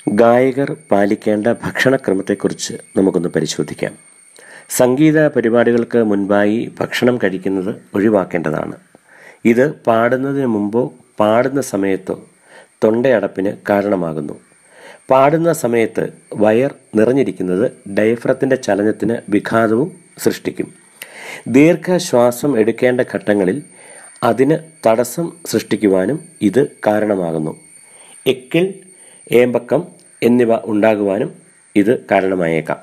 ഗായകർ പാലിക്കേണ്ട ഭക്ഷണക്രമത്തെക്കുറിച്ച് നമുക്കൊന്ന് പരിശോധിക്കാം സംഗീത പരിപാടികൾക്ക് മുൻപായി ഭക്ഷണം കഴിക്കുന്നത് ഒഴിവാക്കേണ്ടതാണ് ഇത് പാടുന്നതിന് മുമ്പോ പാടുന്ന സമയത്തോ തൊണ്ടയടപ്പിന് കാരണമാകുന്നു പാടുന്ന സമയത്ത് വയർ നിറഞ്ഞിരിക്കുന്നത് ഡയഫ്രത്തിൻ്റെ ചലനത്തിന് വിഘാതവും സൃഷ്ടിക്കും ദീർഘശ്വാസം എടുക്കേണ്ട ഘട്ടങ്ങളിൽ അതിന് തടസ്സം സൃഷ്ടിക്കുവാനും ഇത് കാരണമാകുന്നു എക്കിൾ ഏമ്പക്കം എന്നിവ ഉണ്ടാകുവാനും ഇത് കാരണമായേക്കാം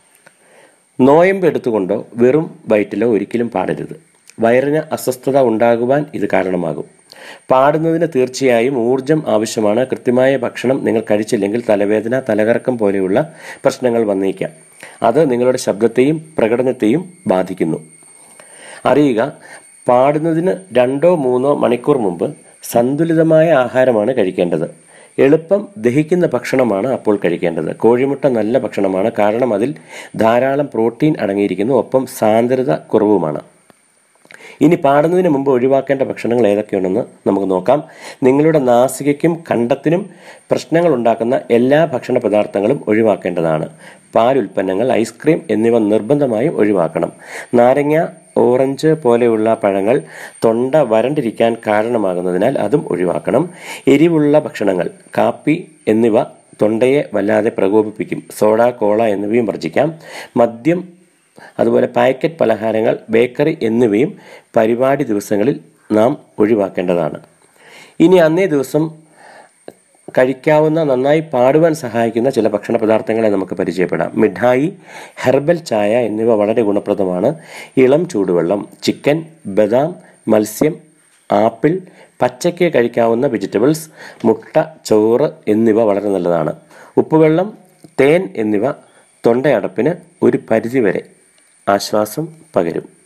നോയമ്പ് എടുത്തുകൊണ്ടോ വെറും വയറ്റിലോ ഒരിക്കലും പാടരുത് വയറിന് അസ്വസ്ഥത ഉണ്ടാകുവാൻ ഇത് കാരണമാകും പാടുന്നതിന് തീർച്ചയായും ഊർജം ആവശ്യമാണ് കൃത്യമായ ഭക്ഷണം നിങ്ങൾ കഴിച്ചില്ലെങ്കിൽ തലവേദന തലകറക്കം പോലെയുള്ള പ്രശ്നങ്ങൾ വന്നേക്കാം അത് നിങ്ങളുടെ ശബ്ദത്തെയും പ്രകടനത്തെയും ബാധിക്കുന്നു അറിയുക പാടുന്നതിന് രണ്ടോ മൂന്നോ മണിക്കൂർ മുമ്പ് സന്തുലിതമായ ആഹാരമാണ് കഴിക്കേണ്ടത് എളുപ്പം ദഹിക്കുന്ന ഭക്ഷണമാണ് അപ്പോൾ കഴിക്കേണ്ടത് കോഴിമുട്ട നല്ല ഭക്ഷണമാണ് കാരണം അതിൽ ധാരാളം പ്രോട്ടീൻ അടങ്ങിയിരിക്കുന്നു ഒപ്പം സാന്ദ്രത കുറവുമാണ് ഇനി പാടുന്നതിന് മുമ്പ് ഒഴിവാക്കേണ്ട ഭക്ഷണങ്ങൾ ഏതൊക്കെയാണെന്ന് നമുക്ക് നോക്കാം നിങ്ങളുടെ നാസികയ്ക്കും കണ്ടത്തിനും പ്രശ്നങ്ങൾ ഉണ്ടാക്കുന്ന എല്ലാ ഭക്ഷണ പദാർത്ഥങ്ങളും ഒഴിവാക്കേണ്ടതാണ് പാൽ ഉൽപ്പന്നങ്ങൾ ഐസ്ക്രീം എന്നിവ നിർബന്ധമായും ഒഴിവാക്കണം നാരങ്ങ ഓറഞ്ച് പോലെയുള്ള പഴങ്ങൾ തൊണ്ട വരണ്ടിരിക്കാൻ കാരണമാകുന്നതിനാൽ അതും ഒഴിവാക്കണം എരിവുള്ള ഭക്ഷണങ്ങൾ കാപ്പി എന്നിവ തൊണ്ടയെ വല്ലാതെ പ്രകോപിപ്പിക്കും സോഡ കോള എന്നിവയും വർജിക്കാം മദ്യം അതുപോലെ പാക്കറ്റ് പലഹാരങ്ങൾ ബേക്കറി എന്നിവയും പരിപാടി ദിവസങ്ങളിൽ നാം ഒഴിവാക്കേണ്ടതാണ് ഇനി അന്നേ ദിവസം കഴിക്കാവുന്ന നന്നായി പാടുവാൻ സഹായിക്കുന്ന ചില ഭക്ഷണ പദാർത്ഥങ്ങളെ നമുക്ക് പരിചയപ്പെടാം മിഠായി ഹെർബൽ ചായ എന്നിവ വളരെ ഗുണപ്രദമാണ് ഇളം ചൂടുവെള്ളം ചിക്കൻ ബദാം മത്സ്യം ആപ്പിൾ പച്ചയ്ക്ക് കഴിക്കാവുന്ന വെജിറ്റബിൾസ് മുട്ട ചോറ് എന്നിവ വളരെ നല്ലതാണ് ഉപ്പുവെള്ളം തേൻ എന്നിവ തൊണ്ടയടപ്പിന് ഒരു പരിധിവരെ ആശ്വാസം പകരും